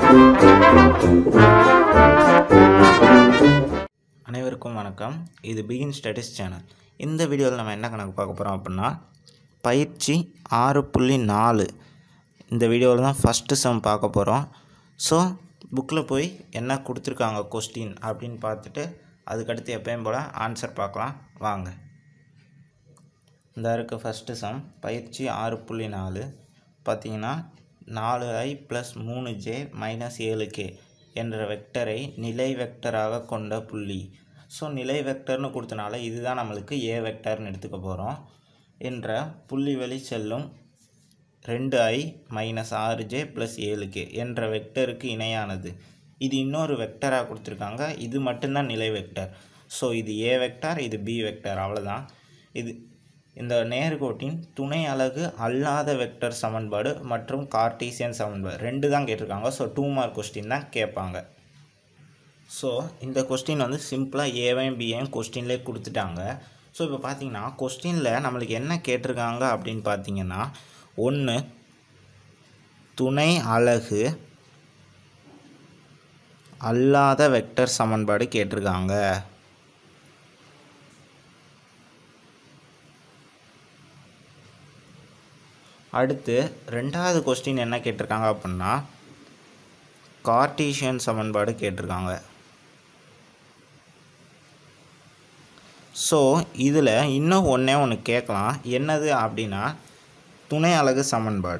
அனைவருக்கும் வணக்கம் இது பிகின் ஸ்டடிஸ் சேனல் இந்த வீடியோவில் நம்ம என்ன கணக்கு பார்க்க போகிறோம் அப்படின்னா பயிற்சி ஆறு புள்ளி நாலு இந்த வீடியோவில் தான் ஃபஸ்ட்டு சம் பார்க்க போகிறோம் ஸோ புக்கில் போய் என்ன கொடுத்துருக்காங்க கொஸ்டின் அப்படின்னு பார்த்துட்டு அதுக்கடுத்து எப்பயும் போல் ஆன்சர் பார்க்கலாம் வாங்க இந்த இருக்க ஃபஸ்ட்டு சம் பயிற்சி ஆறு புள்ளி நாலு பார்த்தீங்கன்னா நாலு ஐ ப்ளஸ் மூணு ஜே மைனஸ் ஏழு கே என்ற வெக்டரை நிலை வெக்டராக கொண்ட புள்ளி ஸோ நிலை வெக்டர்னு கொடுத்தனால இதுதான் நம்மளுக்கு ஏ வெக்டர்னு எடுத்துக்க போகிறோம் என்ற புள்ளி வழி செல்லும் ரெண்டு ஐ மைனஸ் ஆறு ஜே ப்ளஸ் ஏழு கே என்ற வெக்டருக்கு இணையானது இது இன்னொரு வெக்டராக கொடுத்துருக்காங்க இது மட்டும்தான் நிலை வெக்டர் ஸோ இது ஏ வெக்டார் இது பி வெக்டர் அவ்வளோதான் இது இந்த நேர்கோட்டின் துணை அலகு அல்லாத வெக்டர் சமன்பாடு மற்றும் கார்ட்டீசியன் சமன்பாடு ரெண்டு தான் கேட்டிருக்காங்க ஸோ டூ மார்க் கொஸ்டின் தான் கேட்பாங்க ஸோ இந்த கொஸ்டின் வந்து சிம்பிளாக ஏவையும் பிஏயும் கொஸ்டின்லேயே கொடுத்துட்டாங்க ஸோ இப்போ பார்த்தீங்கன்னா கொஸ்டினில் நம்மளுக்கு என்ன கேட்டிருக்காங்க அப்படின்னு பார்த்தீங்கன்னா ஒன்று துணை அலகு அல்லாத வெக்டர் சமன்பாடு கேட்டிருக்காங்க அடுத்து ரெண்டாவது கொஸ்டின் என்ன கேட்டிருக்காங்க அப்படின்னா கார்ட்டீசியன் சமன்பாடு கேட்டிருக்காங்க ஸோ இதில் இன்னும் ஒன்றே ஒன்று கேட்கலாம் என்னது அப்படின்னா துணை அலகு சமன்பாடு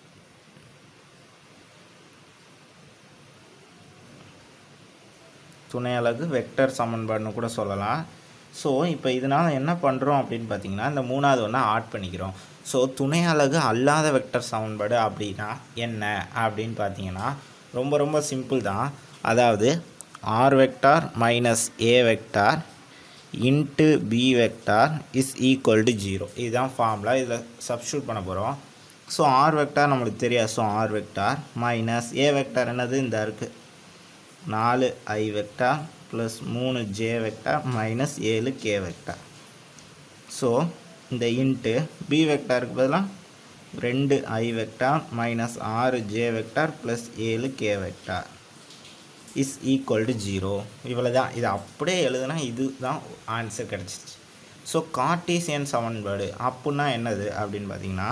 துணை அலகு வெக்டர் சமன்பாடுன்னு கூட சொல்லலாம் ஸோ இப்போ இதனால் என்ன பண்ணுறோம் அப்படின்னு பார்த்தீங்கன்னா இந்த மூணாவது ஒன்றா ஆட் பண்ணிக்கிறோம் ஸோ துணை அலகு அல்லாத வெக்டர் சமன்பாடு அப்படின்னா என்ன அப்படின்னு பார்த்தீங்கன்னா ரொம்ப ரொம்ப சிம்பிள் தான் அதாவது R vector minus A vector into B vector is equal to zero இதுதான் ஃபார்முலா இதில் சப்ஸ்டியூட் பண்ண போகிறோம் ஸோ ஆர் வெக்டார் நம்மளுக்கு தெரியாது so R vector minus A vector என்னது இந்த இருக்குது நாலு ஐ வெக்டார் ப்ளஸ் மூணு ஜே வெக்டார் மைனஸ் ஏழு கே வெக்டார் ஸோ இந்த இன்ட்டு பி வெக்டாருக்கு பதிலாக ரெண்டு ஐ வெக்டார் மைனஸ் ஆறு ஜே வெக்டார் ப்ளஸ் ஏழு k vector is equal to zero இவ்வளோ தான் இதை அப்படியே எழுதுனா இது தான் ஆன்சர் கிடச்சிச்சு ஸோ கார்ட்டீசியன் சமன்பாடு அப்புடின்னா என்னது அப்படின்னு பார்த்தீங்கன்னா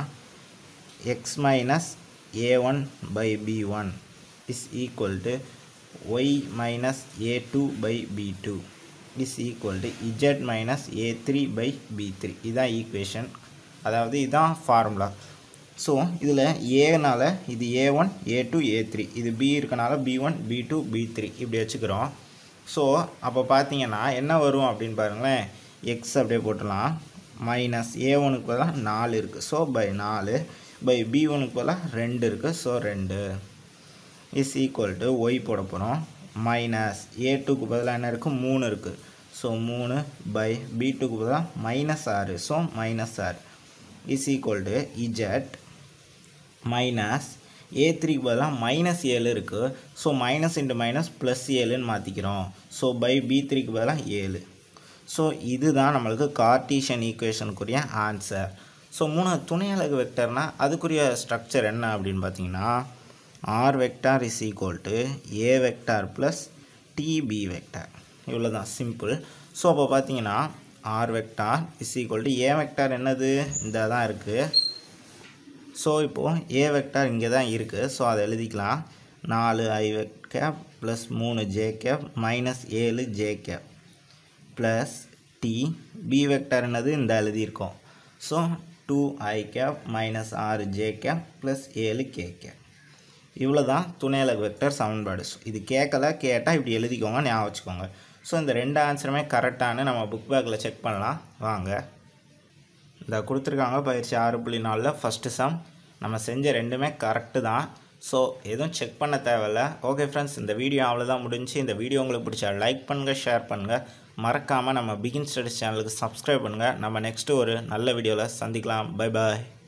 X minus A one by B one is equal to Y minus A two by B two is equal to Z minus A three by B three இதுதான் ஈக்குவேஷன் அதாவது இதுதான் formula so இதில் ஏனால் இது A one A two A three இது B இருக்கனால B one B two B three இப்படி வச்சுக்கிறோம் ஸோ அப்போ பார்த்தீங்கன்னா என்ன வரும் அப்படின்னு பாருங்களேன் எக்ஸ் அப்படியே போட்டுடலாம் மைனஸ் ஏ ஒனுக்கு பதிலாக நாலு இருக்குது ஸோ பை நாலு பை பி ஒனுக்கு பதிலாக ரெண்டு இருக்குது ஸோ ரெண்டு இஸ் ஈக்குவல் டு ஒய் போட போகிறோம் மைனஸ் ஏ டூக்கு பதிலாக என்ன இருக்குது மூணு இருக்குது ஸோ மூணு பை பி டூக்கு பதிலாக மைனஸ் ஆறு ஸோ மைனஸ் ஆறு is equal to Z minus A த்ரீக்கு பதிலாக மைனஸ் ஏழு இருக்குது so minus into minus plus ஏழுன்னு மாற்றிக்கிறோம் ஸோ பை பி த்ரீக்கு பதிலாக ஏழு ஸோ இதுதான் நம்மளுக்கு கார்ட்டீஷியன் ஈக்குவேஷனுக்குரிய ஆன்சர் ஸோ மூணு துணை அலகு வெக்டர்னால் அதுக்குரிய ஸ்ட்ரக்சர் என்ன அப்படின்னு பார்த்தீங்கன்னா R vector is equal to A vector plus t B vector இவ்வளோ தான் சிம்பிள் ஸோ அப்போ பார்த்தீங்கன்னா R vector is equal to A vector என்னது இந்த தான் இருக்குது ஸோ இப்போது ஏ வெக்டார் இங்கே தான் இருக்குது ஸோ அதை எழுதிக்கலாம் நாலு ஐ கேப் ப்ளஸ் மூணு ஜே கேப் மைனஸ் ஏழு j cap plus t B vector என்னது இந்த எழுதியிருக்கோம் so two i cap minus ஆறு ஜே கேப் ப்ளஸ் ஏழு கே கேப் இவ்வளோ தான் துணையலகு வெக்டர் சமன்பாடு ஸோ இது கேட்கல கேட்டால் இப்படி எழுதிக்கோங்க ஞாபகம் வச்சுக்கோங்க ஸோ இந்த ரெண்டு ஆன்சருமே கரெக்டானு நம்ம புக் பேக்கில் செக் பண்ணலாம் வாங்க இந்த கொடுத்துருக்காங்க பயிற்சி ஆறு புள்ளி நாலில் ஃபஸ்ட்டு சம் நம்ம செஞ்ச ரெண்டுமே கரெக்டு தான் ஸோ எதுவும் செக் பண்ண தேவையில்ல ஓகே ஃப்ரெண்ட்ஸ் இந்த வீடியோ அவ்வளோதான் முடிஞ்சு இந்த வீடியோ உங்களுக்கு பிடிச்சா லைக் பண்ணுங்கள் ஷேர் பண்ணுங்கள் மறக்காமல் நம்ம பிகின் ஸ்டடிஸ் சேனலுக்கு சப்ஸ்கிரைப் பண்ணுங்கள் நம்ம நெக்ஸ்ட்டு ஒரு நல்ல வீடியோவில் சந்திக்கலாம் பை பாய்